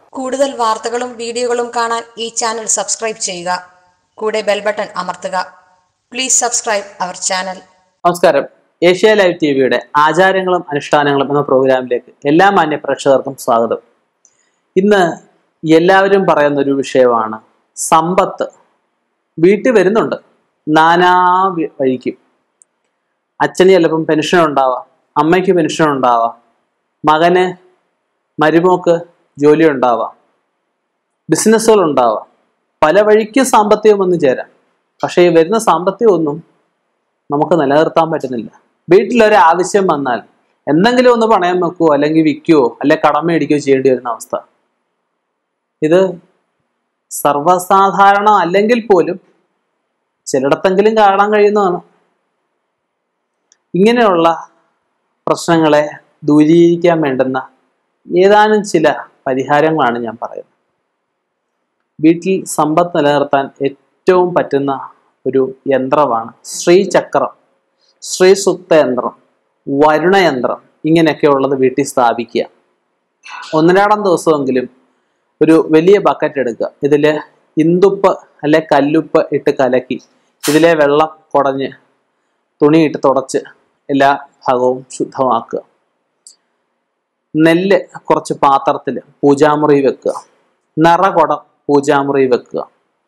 കൂടുതൽ വാർത്തകളും വീഡിയോകളും കാണാൻ ഈ ചാനൽ സബ്സ്ക്രൈബ് ചെയ്യുക കൂടെ ബെൽ ബട്ടൺ അമർത്തുക പ്ലീസ് സബ്സ്ക്രൈബ് അവർ ചാനൽ നമസ്കാരം ഏഷ്യ ലൈവ് ടി വിയുടെ ആചാരങ്ങളും അനുഷ്ഠാനങ്ങളും എന്ന പ്രോഗ്രാമിലേക്ക് എല്ലാ മാന്യ പ്രേക്ഷകർക്കും സ്വാഗതം ഇന്ന് എല്ലാവരും പറയുന്ന ഒരു വിഷയമാണ് സമ്പത്ത് വീട്ടിൽ വരുന്നുണ്ട് നാനാ വി- വഴിക്കും അച്ഛന് ചിലപ്പം പെൻഷൻ ഉണ്ടാവാം അമ്മയ്ക്ക് പെൻഷൻ ഉണ്ടാവാം മകന് മരുമോക്ക് ജോലി ഉണ്ടാവാം ബിസിനസ്സുകൾ ഉണ്ടാവാം പല വഴിക്കും സാമ്പത്തികം വന്നു ചേരാം പക്ഷേ ഈ വരുന്ന സാമ്പത്തികം ഒന്നും നമുക്ക് നിലനിർത്താൻ പറ്റുന്നില്ല വീട്ടിലൊരു ആവശ്യം വന്നാൽ എന്തെങ്കിലും ഒന്ന് പണയം വെക്കുവോ അല്ലെങ്കിൽ വിൽക്കുവോ അല്ലെ കടം മേടിക്കുകയോ ചെയ്യേണ്ടി വരുന്ന അവസ്ഥ ഇത് സർവ്വസാധാരണ അല്ലെങ്കിൽ പോലും ചിലയിടത്തെങ്കിലും കാണാൻ കഴിയുന്നതാണ് ഇങ്ങനെയുള്ള പ്രശ്നങ്ങളെ ദൂരീകരിക്കാൻ വേണ്ടുന്ന ഏതാനും ചില പരിഹാരങ്ങളാണ് ഞാൻ പറയുന്നത് വീട്ടിൽ സമ്പത്ത് നിലനിർത്താൻ ഏറ്റവും പറ്റുന്ന ഒരു യന്ത്രമാണ് ശ്രീചക്രം ശ്രീസുക്ത യന്ത്രം വരുണയന്ത്രം ഇങ്ങനെയൊക്കെ ഉള്ളത് വീട്ടിൽ സ്ഥാപിക്കുക ഒന്നിനാടം ദിവസമെങ്കിലും ഒരു വലിയ ബക്കറ്റ് എടുക്കുക ഇതിൽ ഇന്തുപ്പ് അല്ലെ കല്ലുപ്പ് ഇട്ട് കലക്കി ഇതിലെ വെള്ളം കുടഞ്ഞ് തുണിയിട്ട് തുടച്ച് എല്ലാ ഭാഗവും ശുദ്ധമാക്കുക നെല്ല് കുറച്ച് പാത്രത്തിൽ പൂജാമുറി വെക്കുക നിറകുടം പൂജാമുറി വെക്കുക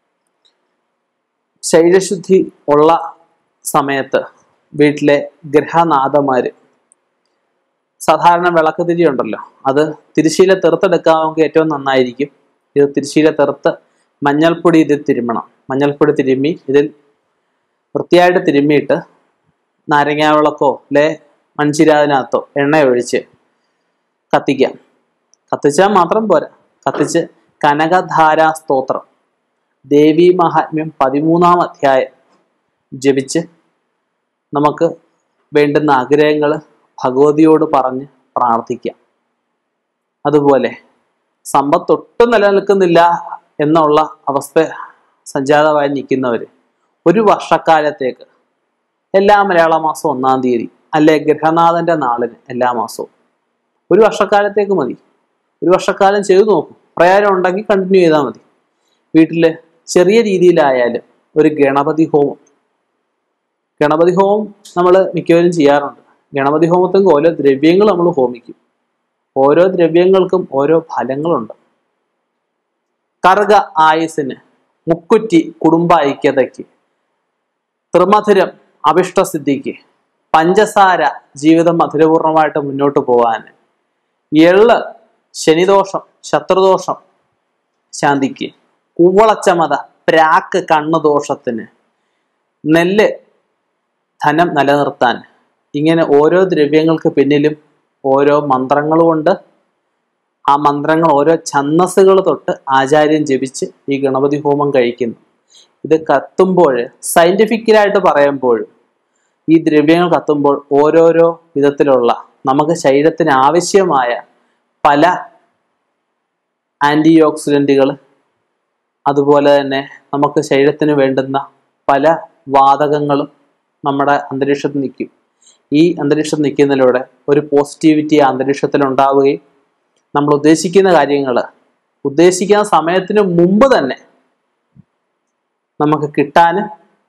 ശരീരശുദ്ധി ഉള്ള സമയത്ത് വീട്ടിലെ ഗ്രഹനാഥന്മാര് സാധാരണ വിളക്ക് തിരി ഉണ്ടല്ലോ അത് തിരിശീല തെറുത്തെടുക്കാമെങ്കിൽ ഏറ്റവും നന്നായിരിക്കും ഇത് തിരിശീല തെറുത്ത് മഞ്ഞൾപ്പൊടി ഇതിൽ തിരുമ്മണം മഞ്ഞൾപ്പൊടി തിരുമ്മി ഇതിൽ വൃത്തിയായിട്ട് തിരുമ്മിയിട്ട് നാരങ്ങാ വിളക്കോ അല്ലെ മൺചിരാതിനകത്തോ എണ്ണ ഒഴിച്ച് കത്തിക്കാം കത്തിച്ചാൽ മാത്രം പോരാ കത്തിച്ച് കനകധാരാ സ്തോത്രം ദേവി മഹാത്മ്യം പതിമൂന്നാം അധ്യായം ജപിച്ച് നമുക്ക് വേണ്ടുന്ന ആഗ്രഹങ്ങൾ ഭഗവതിയോട് പറഞ്ഞ് പ്രാർത്ഥിക്കാം അതുപോലെ സമ്പത്ത് ഒട്ടും നിലനിൽക്കുന്നില്ല എന്നുള്ള അവസ്ഥ സംജാതമായി നിൽക്കുന്നവർ ഒരു വർഷക്കാലത്തേക്ക് എല്ലാ മലയാള മാസം ഒന്നാം തീയതി അല്ലെ ഗ്രഹനാഥന്റെ നാളിന് എല്ലാ മാസവും ഒരു വർഷക്കാലത്തേക്ക് മതി ഒരു വർഷക്കാലം ചെയ്തു നോക്കും പ്രയാരം ഉണ്ടെങ്കിൽ കണ്ടിന്യൂ ചെയ്താൽ മതി വീട്ടിൽ ചെറിയ രീതിയിലായാലും ഒരു ഗണപതി ഹോമം ഗണപതി ഹോമം നമ്മൾ മിക്കവരും ചെയ്യാറുണ്ട് ഗണപതി ഹോമത്തിന് ഓരോ ദ്രവ്യങ്ങൾ നമ്മൾ ഹോമിക്കും ഓരോ ദ്രവ്യങ്ങൾക്കും ഓരോ ഫലങ്ങളുണ്ട് കറുക ആയുസിന് മുക്കുറ്റി കുടുംബ ഐക്യതയ്ക്ക് ത്രിമധുരം അഭിഷ്ടസിദ്ധിക്ക് പഞ്ചസാര ജീവിതം മധുരപൂർണമായിട്ട് മുന്നോട്ട് പോകാൻ എള്ള് ശനിദോഷം ശത്രുദോഷം ശാന്തിക്ക് കൂവളച്ചമത പ്രാക്ക് കണ്ണുദോഷത്തിന് നെല്ല് ധനം നിലനിർത്താൻ ഇങ്ങനെ ഓരോ ദ്രവ്യങ്ങൾക്ക് പിന്നിലും ഓരോ മന്ത്രങ്ങളുമുണ്ട് ആ മന്ത്രങ്ങൾ ഓരോ ഛന്നസ്സുകൾ തൊട്ട് ആചാര്യൻ ജപിച്ച് ഈ ഗണപതി ഹോമം കഴിക്കുന്നു ഇത് കത്തുമ്പോൾ സയന്റിഫിക്കലായിട്ട് പറയുമ്പോഴും ഈ ദ്രവ്യങ്ങൾ കത്തുമ്പോൾ ഓരോരോ വിധത്തിലുള്ള നമുക്ക് ശരീരത്തിന് ആവശ്യമായ പല ആൻറ്റി ഓക്സിഡൻറ്റുകൾ അതുപോലെ തന്നെ നമുക്ക് ശരീരത്തിന് വേണ്ടുന്ന പല വാതകങ്ങളും നമ്മുടെ അന്തരീക്ഷത്തിൽ നിൽക്കും ഈ അന്തരീക്ഷത്തിൽ നിൽക്കുന്നതിലൂടെ ഒരു പോസിറ്റിവിറ്റി ആ അന്തരീക്ഷത്തിൽ ഉണ്ടാവുകയും നമ്മൾ ഉദ്ദേശിക്കുന്ന കാര്യങ്ങൾ ഉദ്ദേശിക്കുന്ന സമയത്തിന് മുമ്പ് തന്നെ നമുക്ക് കിട്ടാനും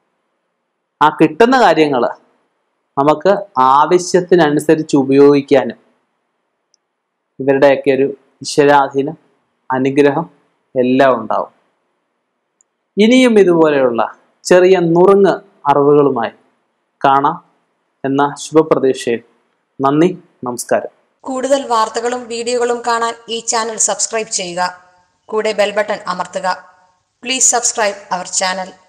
ആ കിട്ടുന്ന കാര്യങ്ങൾ നമുക്ക് ആവശ്യത്തിനനുസരിച്ച് ഉപയോഗിക്കാനും ഇവരുടെയൊക്കെ ഒരു ഈശ്വരാധീനം അനുഗ്രഹം എല്ലാം ഉണ്ടാവും ഇനിയും ഇതുപോലെയുള്ള ചെറിയ നുറുങ്ങ് അറിവുകളുമായി കാണാം എന്ന ശുഭപ്രതീക്ഷയിൽ നന്ദി നമസ്കാരം കൂടുതൽ വാർത്തകളും വീഡിയോകളും കാണാൻ ഈ ചാനൽ സബ്സ്ക്രൈബ് ചെയ്യുക കൂടെ ബെൽ ബട്ടൺ അമർത്തുക പ്ലീസ് സബ്സ്ക്രൈബ് അവർ ചാനൽ